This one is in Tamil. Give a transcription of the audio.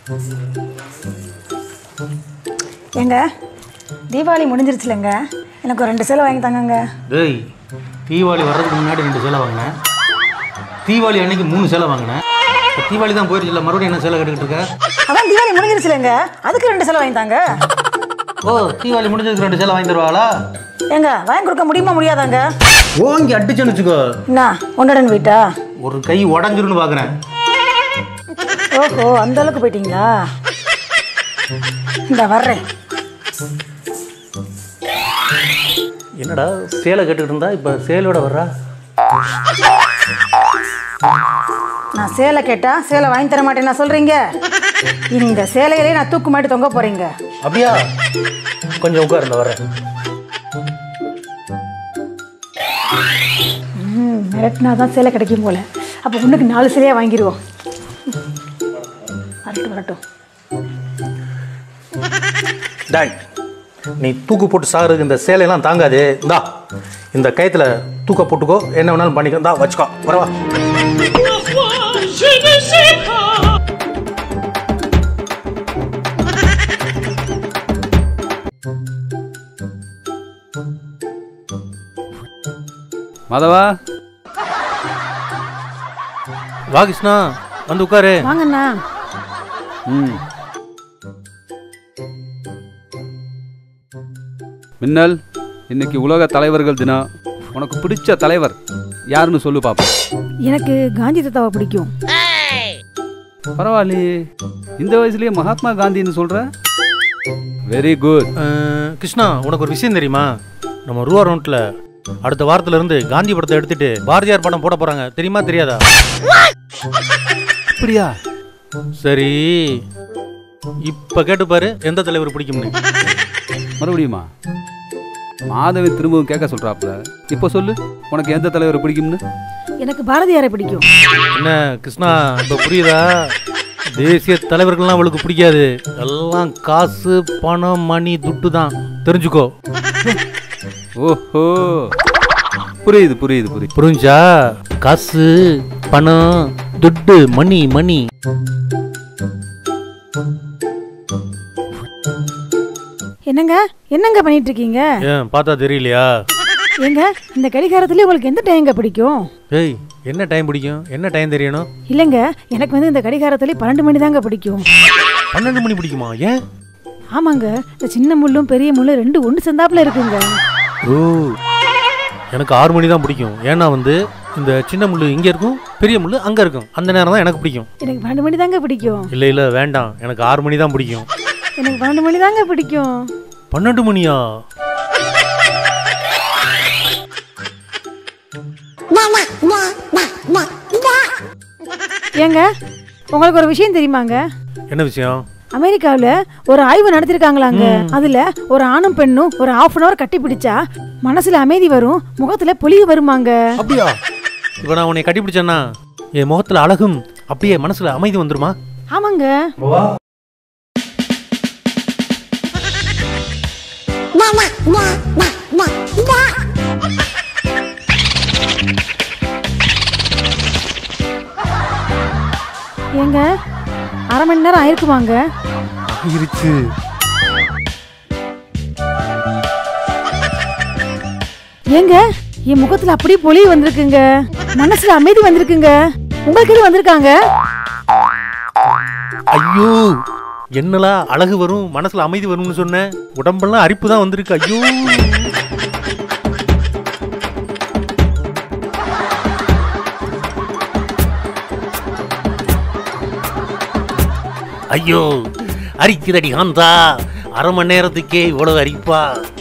ஏங்க தீபாவளி முடிஞ்சிருச்சுலங்க எனக்கு ஒரு ரெண்டு சேலை வாங்கி தாங்கங்க டேய் தீபாவளி வர்றதுக்கு முன்னாடி ரெண்டு சேலை வாங்கினேன் தீபாவளி அன்னைக்கு மூணு சேலை வாங்கினேன் இப்போ தீபாவளி தான் போயிருச்சு இல்லை மறுபடியும் என்ன சேலை கட்டுக்கிட்டு இருக்க அதான் தீபாவளி முடிஞ்சிருச்சுலங்க அதுக்கு ரெண்டு சேலை வாங்கி தாங்க ஓ தீபாவளி முடிஞ்சதுக்கு ரெண்டு சேலை வாங்கி தருவாளா ஏங்க வாங்கி கொடுக்க முடியுமா முடியாதாங்க ஓங்கி அடிச்சேன்னு வச்சுக்கோ என்ன ஒன்றடன் வீட்டா ஒரு கை உடஞ்சிருன்னு பார்க்குறேன் ஓஹோ அந்த அளவுக்கு போயிட்டீங்களா இந்த வர்றேன் என்னடா சேலை கட்டுக்கிட்டு இருந்தா இப்போ சேலோட வர்றா நான் சேலை கேட்டா சேலை வாங்கி தர மாட்டேன் சொல்றீங்க இந்த சேலையிலே நான் தூக்கு மாட்டி தொங்க போறீங்க அப்படியா கொஞ்சம் உட்கார் இந்த வர்றேன் ம் மிரட்டினா தான் சேலை கிடைக்கும் போல அப்போ ஒன்றுக்கு நாலு சேலையாக வாங்கிடுவோம் வரட்டும் வரட்டும் டாய் நீ தூக்கு போட்டு சாகிறதுக்கு இந்த சேலையெல்லாம் தாங்காது இந்தா இந்த கயத்தில் தூக்க போட்டுக்கோ என்ன வேணாலும் பண்ணிக்கோ இந்தா வச்சுக்கோ வரவா மாதவா வா கிருஷ்ணா வந்து உட்காரு வாங்கண்ணா ம் மின்னல் இன்னைக்கு உலக தலைவர்கள் தினம் உனக்கு பிடிச்ச தலைவர் யாருன்னு சொல்லு பாப்போம் எனக்கு காந்தி தாத்தாவை பிடிக்கும் பரவாயில்லையே இந்த வயசுலயே மகாத்மா காந்தின்னு சொல்ற வெரி குட் அஹ், கிருஷ்ணா உனக்கு ஒரு விஷயம் தெரியுமா நம்ம ரூவா ரவுண்ட்ல அடுத்த வாரத்துல இருந்து காந்தி படத்தை எடுத்துட்டு பாரதியார் படம் போட போறாங்க தெரியுமா தெரியாதா அப்படியா சரி இப்ப கேட்டு பாரு எந்த தலைவர் பிடிக்கும்னு மறுபடியுமா மாதவி திரும்பவும் கேட்க சொல்றாப்ல இப்போ சொல்லு உனக்கு எந்த தலைவர் பிடிக்கும்னு எனக்கு பாரதியாரை பிடிக்கும் என்ன கிருஷ்ணா இப்ப புரியுதா தேசிய தலைவர்கள்லாம் அவளுக்கு பிடிக்காது எல்லாம் காசு பணம் மணி துட்டு தான் தெரிஞ்சுக்கோ ஓஹோ புரியுது புரியுது புரியுது புரிஞ்சா காசு பணம் துட்டு மணி மணி என்னங்க என்னங்க பண்ணிட்டு இருக்கீங்க ஏன் பார்த்தா தெரியலையா ஏங்க இந்த கடிகாரத்துலேயே உங்களுக்கு எந்த டைங்க பிடிக்கும் ஏய் என்ன டைம் பிடிக்கும் என்ன டைம் தெரியணும் இல்லைங்க எனக்கு வந்து இந்த கடிகாரத்துலேயே பன்னெண்டு மணி தாங்க பிடிக்கும் பன்னெண்டு மணி பிடிக்குமா ஏன் ஆமாங்க இந்த சின்ன முள்ளும் பெரிய முள்ளும் ரெண்டு ஒன்று சேர்ந்தாப்புல இருக்குங்க ஓ எனக்கு ஆறு மணி தான் பிடிக்கும் ஏன்னா வந்து இந்த சின்ன முள்ளு இங்கே இருக்கும் பெரிய முள்ளு அங்கே இருக்கும் அந்த நேரம் தான் எனக்கு பிடிக்கும் எனக்கு பன்னெண்டு மணி தாங்க பிடிக்கும் இல்லை இல்லை வேண்டாம் எனக்கு ஆறு மணி தான் பிடிக்கும் எனக்கு பன்னெண்டு மணி தாங்க பிடிக்கும் பன்னெண்டு மணியா ஏங்க உங்களுக்கு ஒரு விஷயம் தெரியுமாங்க என்ன விஷயம் அமெரிக்காவில் ஒரு ஆய்வு நடத்திருக்காங்களாங்க அதுல ஒரு ஆணும் பெண்ணும் ஒரு half அன் அவர் கட்டி பிடிச்சா மனசுல அமைதி வரும் முகத்துல பொலிவு வருமாங்க அப்படியா இப்போ நான் உன்னை கட்டி பிடிச்சேன்னா என் முகத்தில் அழகும் அப்படியே மனசில் அமைதி வந்துருமா ஆமாங்க ஏங்க அரை மணி நேரம் ஆயிருக்குமாங்க இருச்சு ஏங்க என் முகத்துல அப்படியே பொலிவு வந்திருக்குங்க மனசுல அமைதி வந்திருக்குங்க உங்களுக்கு எது வந்திருக்காங்க ஐயோ என்னலாம் அழகு வரும் மனசுல அமைதி வரும்னு சொன்னேன் உடம்பெல்லாம் அரிப்பு தான் வந்திருக்கு ஐயோ ஐயோ அரிக்குதடி காந்தா அரை மணி நேரத்துக்கே இவ்வளவு அரிப்பா